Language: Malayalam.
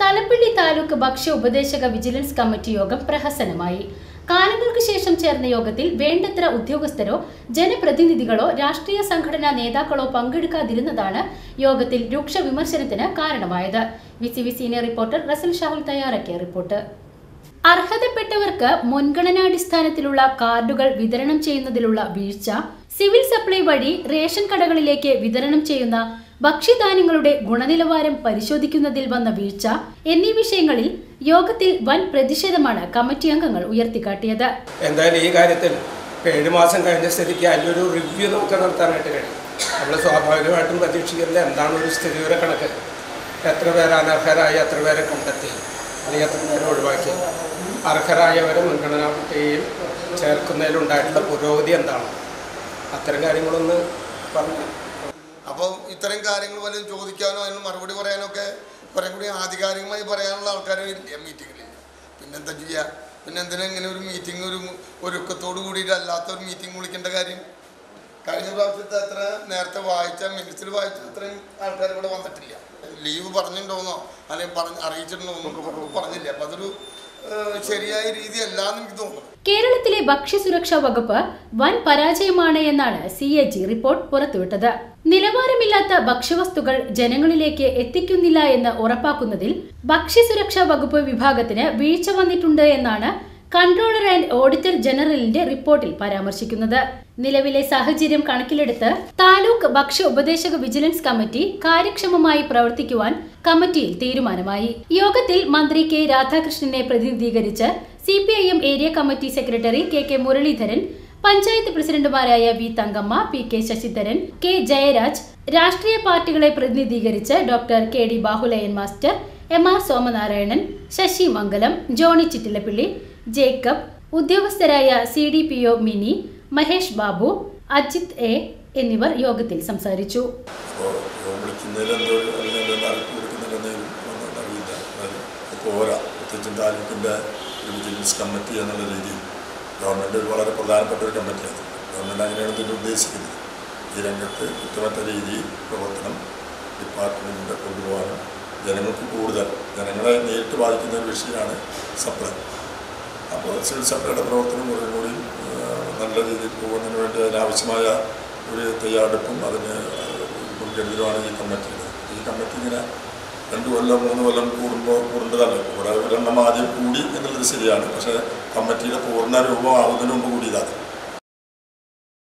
തലപ്പിള്ളി താലൂക്ക് ഭക്ഷ്യ ഉപദേശക വിജിലൻസ് കമ്മിറ്റി യോഗം പ്രഹസനമായി കാലങ്ങൾക്ക് ശേഷം ചേർന്ന യോഗത്തിൽ വേണ്ടത്ര ഉദ്യോഗസ്ഥരോ ജനപ്രതിനിധികളോ രാഷ്ട്രീയ സംഘടനാ നേതാക്കളോ പങ്കെടുക്കാതിരുന്നതാണ് യോഗത്തിൽ രൂക്ഷ വിമർശനത്തിന് കാരണമായത് V C V senior reporter Rasal Shahul തയ്യാറാക്കിയ റിപ്പോർട്ട് അർഹതപ്പെട്ടവർക്ക് മുൻഗണനാടിസ്ഥാനത്തിലുള്ള കാർഡുകൾ വിതരണം ചെയ്യുന്നതിലുള്ള വീഴ്ച സിവിൽ സപ്ലൈ വഴി റേഷൻ കടകളിലേക്ക് വിതരണം ചെയ്യുന്ന ഭക്ഷ്യധാന്യങ്ങളുടെ ഗുണനിലവാരം പരിശോധിക്കുന്നതിൽ വന്ന വീഴ്ച എന്നീ വിഷയങ്ങളിൽ യോഗത്തിൽ വൻ പ്രതിഷേധമാണ് കമ്മിറ്റി അംഗങ്ങൾ ഉയർത്തിക്കാട്ടിയത് എന്തായാലും ഈ കാര്യത്തിൽ ഇപ്പം ഏഴ് മാസം കഴിഞ്ഞ സ്ഥിതിക്ക് അതിലൊരു റിവ്യൂ നമുക്ക് നടത്താനായിട്ട് കഴിയും നമ്മൾ സ്വാഭാവികമായിട്ടും പ്രതീക്ഷിക്കുന്നത് എന്താണ് ഒരു സ്ഥിതിവിവര കണക്ക് എത്ര പേര് അനർഹരായി എത്ര പേരെ കണ്ടെത്തി അല്ലെങ്കിൽ എത്ര പേരെ ഒഴിവാക്കി അർഹരായവരെ മുൻഗണനാ പട്ടികയിൽ ചേർക്കുന്നതിലുണ്ടായിട്ടുള്ള പുരോഗതി എന്താണ് അത്തരം കാര്യങ്ങളൊന്ന് പറഞ്ഞു അപ്പോൾ ഇത്തരം കാര്യങ്ങൾ വല്ലതും ചോദിക്കാനോ അതിന് മറുപടി പറയാനോ ഒക്കെ കുറേ കൂടി ആധികാരികമായി പറയാനുള്ള ആൾക്കാർ ഇല്ല മീറ്റിങ്ങിൽ പിന്നെന്താ ചെയ്യുക പിന്നെ എന്തിനാ ഇങ്ങനെ ഒരു മീറ്റിംഗ് ഒരു ഒരുക്കത്തോട് കൂടിയിട്ട് അല്ലാത്ത ഒരു മീറ്റിംഗ് വിളിക്കേണ്ട കാര്യം കഴിഞ്ഞ പ്രാവശ്യത്തെ അത്ര നേരത്തെ വായിച്ച മിനിറ്റ്സിൽ വായിച്ച അത്രയും ആൾക്കാർ ഇവിടെ വന്നിട്ടില്ല ലീവ് പറഞ്ഞിട്ടുണ്ടോന്നോ അല്ലെങ്കിൽ പറഞ്ഞ് അറിയിച്ചിട്ടുണ്ടോന്നോ പറഞ്ഞില്ല അപ്പം അതൊരു ഏഹ്, ശരിയായ രീതിയല്ല എന്ന് എനിക്ക് തോന്നുന്നു കേരളത്തിലെ ഭക്ഷ്യസുരക്ഷാ വകുപ്പ് വൻ പരാജയമാണ് എന്നാണ് സി എ ജി റിപ്പോർട്ട് പുറത്തുവിട്ടത് നിലവാരമില്ലാത്ത ഭക്ഷ്യവസ്തുക്കൾ ജനങ്ങളിലേക്ക് എത്തിക്കുന്നില്ല എന്ന് ഉറപ്പാക്കുന്നതിൽ ഭക്ഷ്യസുരക്ഷാ വകുപ്പ് വിഭാഗത്തിന് വീഴ്ച വന്നിട്ടുണ്ട് എന്നാണ് കൺട്രോളർ ആൻഡ് ഓഡിറ്റർ ജനറലിന്റെ റിപ്പോർട്ടിൽ പരാമർശിക്കുന്നത് നിലവിലെ സാഹചര്യം കണക്കിലെടുത്ത് താലൂക്ക് ഭക്ഷ്യ ഉപദേശക വിജിലൻസ് കമ്മിറ്റി കാര്യക്ഷമമായി പ്രവർത്തിക്കുവാൻ കമ്മിറ്റിയിൽ തീരുമാനമായി യോഗത്തിൽ മന്ത്രി കെ രാധാകൃഷ്ണനെ പ്രതിനിധീകരിച്ച് C P I M area committee secretary K K Muraleedharan panchayat പ്രസിഡന്റുമാരായ V Thankamma P K Sasidharan K Jayaraj രാഷ്ട്രീയ പാർട്ടികളെ പ്രതിനിധീകരിച്ച് doctor K D Bahuleyan master M R Somanarayanan Sasi Mangalam Johny Chittilappilly Jacob ഉദ്യോഗസ്ഥരായ C D P O Mini Mahesh Babu Ajith A എന്നിവർ യോഗത്തിൽ സംസാരിച്ചു അപ്പോൾ യോഗം വിളിക്കുന്നതിൽ എന്തോ അല്ലെങ്കിൽ എന്തെങ്കിലും അറിയിപ്പ് കൊടുക്കുന്നതിലെന്തെങ്കിലും ഒന്നും അറിയില്ല എന്നാലും അത് പോരാ പ്രത്യേകിച്ചും താലൂക്കിൻ്റെ ഒരു വിജിലൻസ് കമ്മിറ്റി എന്നുള്ള രീതിയിൽ ഗവൺമെൻറ് ഒരു വളരെ പ്രധാനപ്പെട്ട ഒരു കമ്മിറ്റിയാണ് ഗവൺമെൻറ് അങ്ങനെയാണ് ഇതിൻ്റെ ഉദ്ദേശിക്കുന്നത് ഈ രംഗത്ത് കുറ്റമറ്റ രീതിയിൽ പ്രവർത്തനം ഡിപ്പാർട്ട്മെൻറ്റിൻ്റെ കൊണ്ടുപോകാനും ജനങ്ങൾക്ക് കൂടുതൽ ജനങ്ങളെ നേരിട്ട് ബാധിക്കുന്ന ഒരു വിഷയമാണ് സപ്ലൈ അപ്പോൾ സിവിൽ സപ്ലൈയുടെ പ്രവർത്തനം കുറേ കൂടി ആ, നല്ല രീതിയിൽ പോകുന്നതിന് വേണ്ടി അതിനാവശ്യമായ ഒരു തയ്യാറെടുപ്പും അതിന് മുൻകരുതലുമാണ് ഈ കമ്മിറ്റി ഈ കമ്മിറ്റി ഇങ്ങനെ രണ്ട് കൊല്ലം മൂന്ന് കൊല്ലം കൂടുമ്പോൾ കൂടേണ്ടതല്ല ഇവിടെ ഒരെണ്ണം ആദ്യം കൂടി എന്നുള്ളത് ശരിയാണ് പക്ഷേ കമ്മിറ്റിയുടെ പൂർണ്ണ രൂപമാവുന്നതിന് മുമ്പ് കൂടിയതാണ്